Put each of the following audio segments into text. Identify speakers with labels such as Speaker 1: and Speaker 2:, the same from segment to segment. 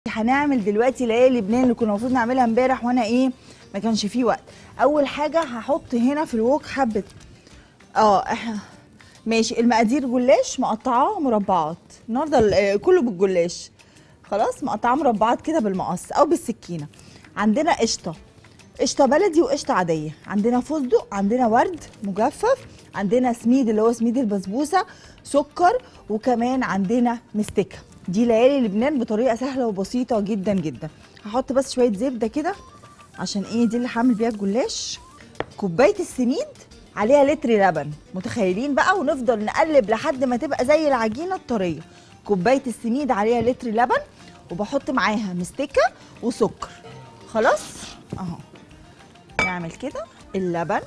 Speaker 1: هنعمل دلوقتي ليالي لبنان اللي كنا المفروض نعملها امبارح وانا ايه ما كانش فيه وقت اول حاجه هحط هنا في الوك حبه اه إح- ماشي المقادير جلاش مقطعاه مربعات النهارده ال- آه، كله بالجلاش خلاص مقطعاه مربعات كده بالمقص او بالسكينه عندنا قشطه قشطه بلدي وقشطه عاديه عندنا فستق عندنا ورد مجفف عندنا سميد اللي هو سميد البسبوسه سكر وكمان عندنا مستكه دي ليالي لبنان بطريقه سهله وبسيطه جدا جدا هحط بس شويه زبده كده عشان ايه دي اللي هعمل بيها الجلاش كوبايه السميد عليها لتر لبن متخيلين بقى ونفضل نقلب لحد ما تبقى زي العجينه الطريه كوبايه السميد عليها لتر لبن وبحط معاها مستكه وسكر خلاص اهو نعمل كده اللبن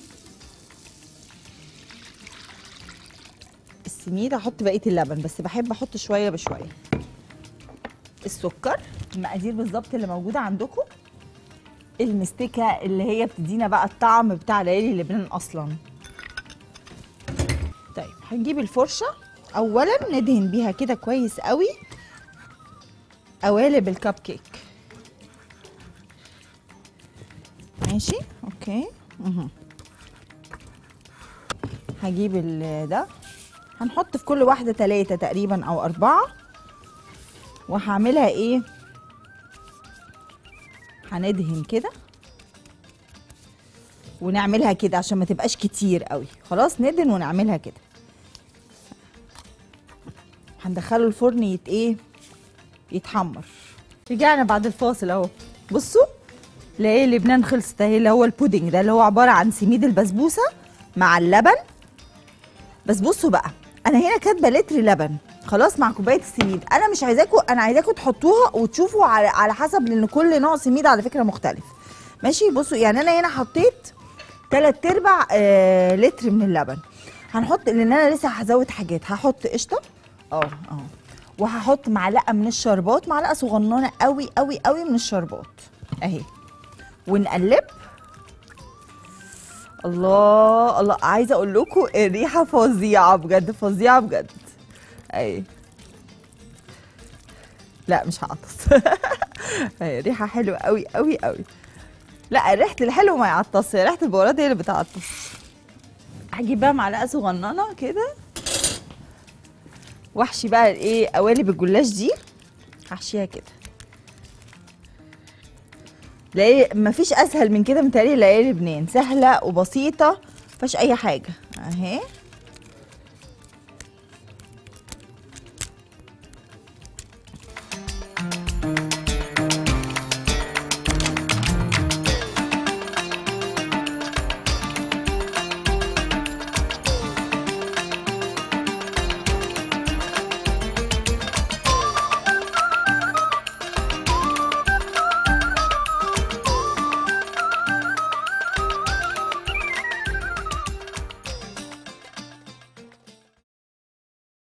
Speaker 1: السميد هحط بقيه اللبن بس بحب احط شويه بشويه السكر المقادير بالظبط اللي موجوده عندكم المستكه اللي هي بتدينا بقى الطعم بتاع ليالي لبنان اصلا طيب هنجيب الفرشه اولا ندهن بيها كده كويس قوي قوالب الكب كيك ماشي اوكي اها هجيب ال- ده هنحط في كل واحده ثلاثة تقريبا او اربعة وهعملها ايه هندهن كده ونعملها كده عشان ما تبقاش كتير قوي خلاص ندهن ونعملها كده هندخله الفرن يت ايه يتحمر رجعنا بعد الفاصل اهو بصوا ليالي لبنان خلصت اهي اللي هو البودنج ده اللي هو عباره عن سميد البسبوسه مع اللبن بس بصوا بقى انا هنا كاتبه لتر لبن خلاص مع كوبايه السميد انا مش عايزاكم انا عايزاكم تحطوها وتشوفوا على على حسب لان كل نوع سميد على فكره مختلف ماشي بصوا يعني انا هنا حطيت تلات ارباع آه لتر من اللبن هنحط لان انا لسه هزود حاجات هحط قشطه اه اه وهحط معلقه من الشربات معلقه صغننه قوي قوي قوي من الشربات اهي ونقلب الله الله عايزه اقول لكم الريحه فظيعه بجد فظيعه بجد اي لا مش هعطس اي ريحه حلوه قوي قوي قوي لا ريحه الحلو ما يعطس ريحه البهارات هي اللي بتعطس هجيب بقى معلقه صغننه كده واحشي بقى الايه قوالب الجلاش دي هحشيها كده ليالي مفيش اسهل من كده متهيألي ليالي لبنان سهله وبسيطه مفيهاش اي حاجه اهي